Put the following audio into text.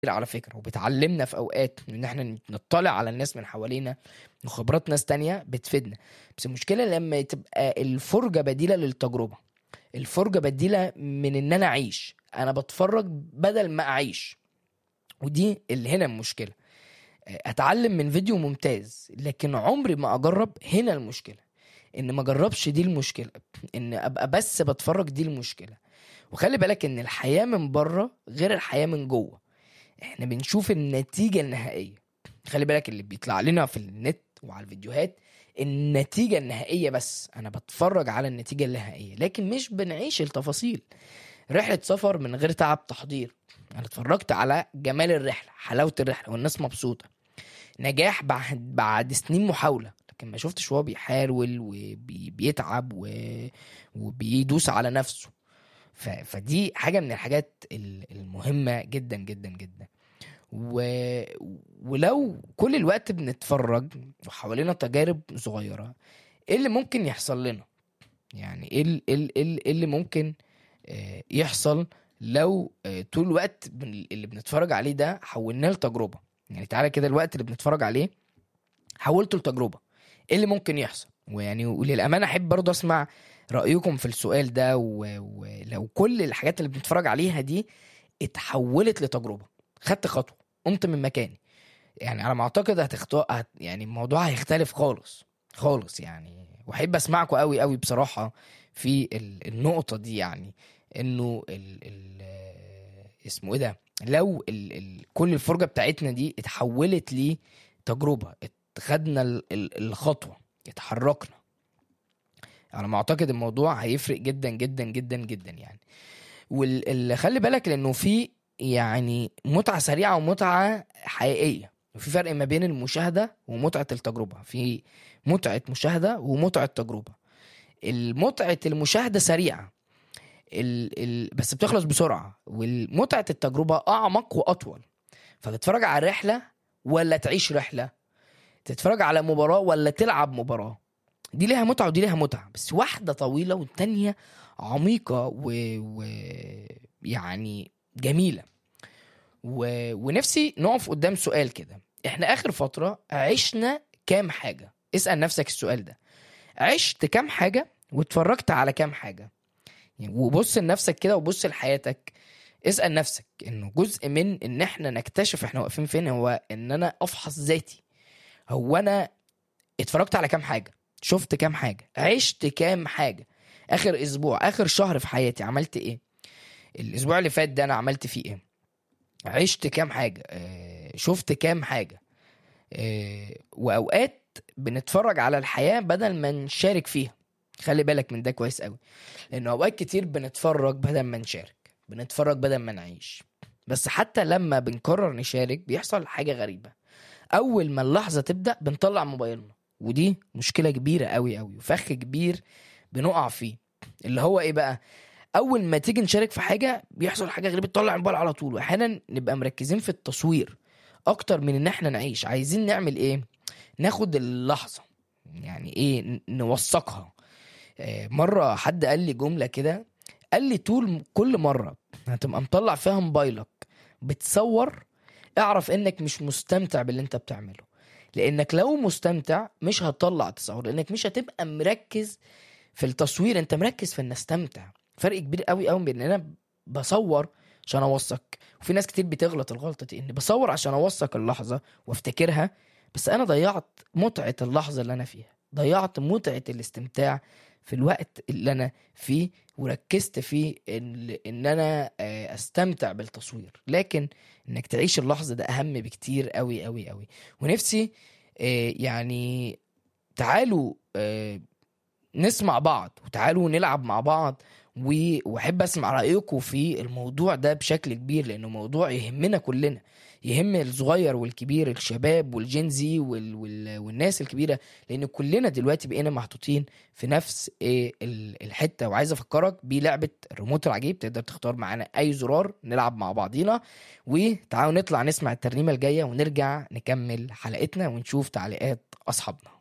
على فكره وبتعلمنا في اوقات ان احنا نطلع على الناس من حوالينا وخبرات ناس تانية بتفيدنا بس المشكله لما تبقى الفرجه بديله للتجربه الفرجه بديله من ان انا اعيش انا بتفرج بدل ما اعيش ودي اللي هنا المشكله اتعلم من فيديو ممتاز لكن عمري ما اجرب هنا المشكله ان ما اجربش دي المشكله ان ابقى بس بتفرج دي المشكله وخلي بالك ان الحياه من بره غير الحياه من جوه احنا بنشوف النتيجه النهائيه خلي بالك اللي بيطلع لنا في النت وعلى الفيديوهات النتيجه النهائيه بس انا بتفرج على النتيجه النهائيه لكن مش بنعيش التفاصيل رحله سفر من غير تعب تحضير انا اتفرجت على جمال الرحله حلاوه الرحله والناس مبسوطه نجاح بعد بعد سنين محاوله لكن ما شفتش وهو بيحاول وبيتعب و... وبيدوس على نفسه ف... فدي حاجه من الحاجات المهمه جدا جدا جدا و... ولو كل الوقت بنتفرج وحوالينا تجارب صغيره ايه اللي ممكن يحصل لنا يعني ايه ال- ال- ال- إيه اللي ممكن آه، يحصل لو آه، طول الوقت بن- اللي بنتفرج عليه ده حولناه لتجربه يعني تعالى كده الوقت اللي بنتفرج عليه حولته لتجربه ايه اللي ممكن يحصل ويعني وللامانه احب برضه اسمع رايكم في السؤال ده و- ولو كل الحاجات اللي بنتفرج عليها دي اتحولت لتجربه خدت خطوه قمت من مكاني يعني على ما اعتقد هتختار هت... يعني الموضوع هيختلف خالص خالص يعني واحب اسمعكم قوي قوي بصراحه في ال- النقطه دي يعني انه ال... ال... اسمه ايه ده لو ال... ال... كل الفرجه بتاعتنا دي اتحولت لتجربه خدنا ال... ال... الخطوه اتحركنا على ما اعتقد الموضوع هيفرق جدا جدا جدا جدا يعني واللي خلي بالك لانه في يعني متعه سريعه ومتعه حقيقيه وفي فرق ما بين المشاهده ومتعه التجربه في متعه مشاهده ومتعه تجربه المتعه المشاهده سريعه ال ال بس بتخلص بسرعه والمتعه التجربه اعمق واطول فتتفرج على رحله ولا تعيش رحله تتفرج على مباراه ولا تلعب مباراه دي ليها متعه ودي ليها متعه بس واحده طويله والتانيه عميقه و... و... يعني جميله و... ونفسي نقف قدام سؤال كده احنا اخر فتره عشنا كام حاجه اسال نفسك السؤال ده عشت كام حاجه واتفرجت على كام حاجه يعني وبص لنفسك كده وبص لحياتك اسال نفسك انه جزء من ان احنا نكتشف احنا واقفين فين هو ان انا افحص ذاتي هو انا اتفرجت على كام حاجه شفت كام حاجه عشت كام حاجه اخر اسبوع اخر شهر في حياتي عملت ايه الاسبوع اللي فات ده انا عملت فيه ايه عشت كام حاجه آه، شفت كام حاجه آه، واوقات بنتفرج على الحياه بدل ما نشارك فيها خلي بالك من ده كويس قوي لان اوقات كتير بنتفرج بدل ما نشارك بنتفرج بدل ما نعيش بس حتى لما بنقرر نشارك بيحصل حاجه غريبه اول ما اللحظه تبدا بنطلع موبايلنا ودي مشكله كبيره قوي قوي وفخ كبير بنقع فيه اللي هو ايه بقى اول ما تيجي نشارك في حاجه بيحصل حاجه غريبه تطلع الموبايل على طول واحيانا نبقى مركزين في التصوير اكتر من ان احنا نعيش عايزين نعمل ايه ناخد اللحظه يعني ايه ن- نوثقها آه، مره حد قال لي جمله كده قال لي طول كل مره هتبقى مطلع فيها موبايلك بتصور اعرف انك مش مستمتع باللي انت بتعمله لانك لو مستمتع مش هتطلع تصور لانك مش هتبقى مركز في التصوير انت مركز في ان استمتع فرق كبير قوي قوي بين ان انا بصور عشان اوثق وفي ناس كتير بتغلط الغلطه دي اني بصور عشان اوثق اللحظه وافتكرها بس انا ضيعت متعه اللحظه اللي انا فيها ضيعت متعه الاستمتاع في الوقت اللي انا فيه وركزت فيه ان, إن انا آه، استمتع بالتصوير لكن انك تعيش اللحظه ده اهم بكتير قوي قوي قوي ونفسي آه، يعني تعالوا آه، نسمع بعض وتعالوا نلعب مع بعض و- واحب اسمع رايكم في الموضوع ده بشكل كبير لانه موضوع يهمنا كلنا يهم الصغير والكبير الشباب والجينزي وال... وال... والناس الكبيره لان كلنا دلوقتي بقينا محطوطين في نفس إيه ال- الحته وعايز افكرك بلعبه الريموت العجيب تقدر تختار معانا اي زرار نلعب مع بعضينا وتعالوا نطلع نسمع الترنيمه الجايه ونرجع نكمل حلقتنا ونشوف تعليقات اصحابنا